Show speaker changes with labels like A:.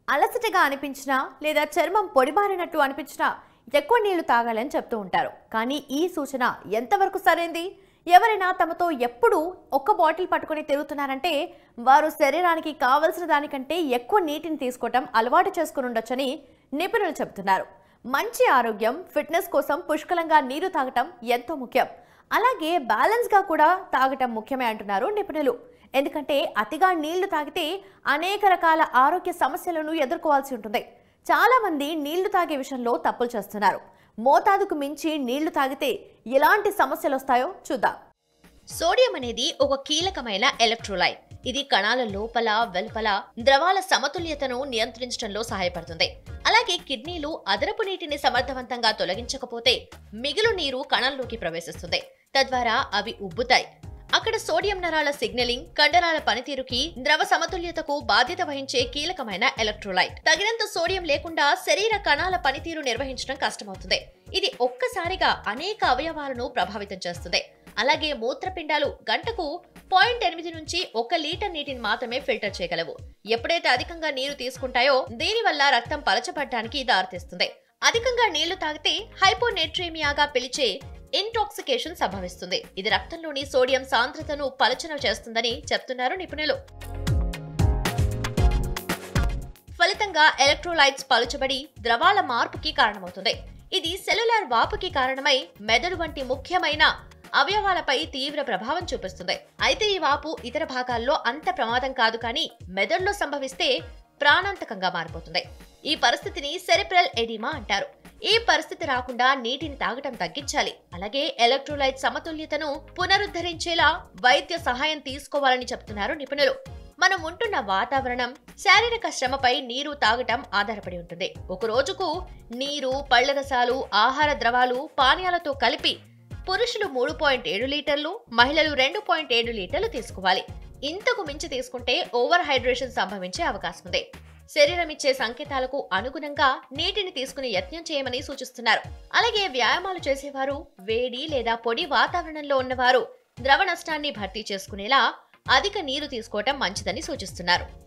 A: అలసటగా అనిపించినా లేదా చర్మం పొడిబారినట్టు అనిపించినా ఎక్కువ నీళ్లు తాగాలని చెప్తూ ఉంటారు కానీ ఈ సూచన ఎంతవరకు సరైంది ఎవరైనా తమతో ఎప్పుడూ ఒక్క బాటిల్ పట్టుకొని తిరుగుతున్నారంటే వారు శరీరానికి కావలసిన దానికంటే ఎక్కువ నీటిని తీసుకోవటం అలవాటు చేసుకుని ఉండొచ్చని నిపుణులు చెబుతున్నారు మంచి ఆరోగ్యం ఫిట్నెస్ కోసం పుష్కలంగా నీరు తాగటం ఎంతో ముఖ్యం అలాగే బ్యాలెన్స్గా కూడా తాగటం ముఖ్యమే అంటున్నారు నిపుణులు ఎందుకంటే అతిగా నీళ్లు తాగితే అనేక రకాల ఆరోగ్య సమస్యలను ఎదుర్కోవాల్సి ఉంటుంది చాలా మంది నీళ్లు తాగే విషయంలో తప్పులు చేస్తున్నారు మోతాదుకు మించి నీళ్లు తాగితే ఎలాంటి సమస్యలు వస్తాయో చూద్దాం
B: సోడియం అనేది ఒక కీలకమైన ఎలక్ట్రోలైట్ ఇది కణాల లోపల వెలుపల ద్రవాల సమతుల్యతను నియంత్రించడంలో సహాయపడుతుంది అలాగే కిడ్నీలు అదనపు నీటిని సమర్థవంతంగా తొలగించకపోతే మిగులు నీరు కణంలోకి ప్రవేశిస్తుంది తద్వారా అవి ఉబ్బుతాయి అక్కడ సోడియం నరాల సిగ్నలింగ్ కండరాల పనితీరుకి ద్రవ సమతుల్యతకు బాధ్యత వహించే కీలకమైన ఎలక్ట్రోలైట్ తగినంత సోడియం లేకుండా శరీర కణాల పనితీరు నిర్వహించడం కష్టమవుతుంది ఇది ఒక్కసారిగా అనేక అవయవాలను ప్రభావితం చేస్తుంది అలాగే మూత్రపిండాలు గంటకు పాయింట్ ఎనిమిది నుంచి ఒక లీటర్ నీటిని మాత్రమే ఫిల్టర్ చేయగలవు ఎప్పుడైతే అధికంగా నీరు తీసుకుంటాయో దీనివల్ల రక్తం పలచబడటానికి దారితీస్తుంది అధికంగా నీళ్లు తాగితే హైపోనెట్రీమియాగా పిలిచే ఇంటాక్సికేషన్ సంభవిస్తుంది ఇది రక్తంలోని సోడియం సాంద్రతను పలచన చేస్తుందని చెప్తున్నారు నిపుణులు ఫలితంగా ఎలక్ట్రోలైట్స్ పలుచబడి ద్రవాల మార్పుకి కారణమవుతుంది ఇది సెల్యులార్ వాపుకి కారణమై మెదడు వంటి ముఖ్యమైన అవయవాలపై తీవ్ర ప్రభావం చూపిస్తుంది అయితే ఈ వాపు ఇతర భాగాల్లో అంత ప్రమాదం కాదు కానీ మెదడులో సంభవిస్తే ప్రాణాంతకంగా మారిపోతుంది ఈ పరిస్థితిని సెరిబ్రల్ ఎడిమా అంటారు ఈ పరిస్థితి రాకుండా నీటిని తాగటం తగ్గించాలి అలాగే ఎలక్ట్రోలైట్ సమతుల్యతను పునరుద్ధరించేలా వైద్య సహాయం తీసుకోవాలని చెప్తున్నారు నిపుణులు మనం ఉంటున్న వాతావరణం శారీరక శ్రమపై నీరు తాగటం ఆధారపడి ఉంటుంది ఒక రోజుకు నీరు పళ్ల రసాలు ఆహార ద్రవాలు పానీయాలతో కలిపి పురుషులు మూడు పాయింట్ ఏడు లీటర్లు మహిళలు రెండు పాయింట్ ఏడు లీటర్లు తీసుకోవాలి ఇంతకు మించి తీసుకుంటే ఓవర్ హైడ్రేషన్ సంభవించే అవకాశం ఉంది శరీరం ఇచ్చే సంకేతాలకు అనుగుణంగా నీటిని తీసుకుని యత్నం చేయమని సూచిస్తున్నారు అలాగే వ్యాయామాలు చేసేవారు వేడి లేదా పొడి వాతావరణంలో ఉన్నవారు ద్రవ నష్టాన్ని భర్తీ చేసుకునేలా అధిక నీరు తీసుకోవటం మంచిదని సూచిస్తున్నారు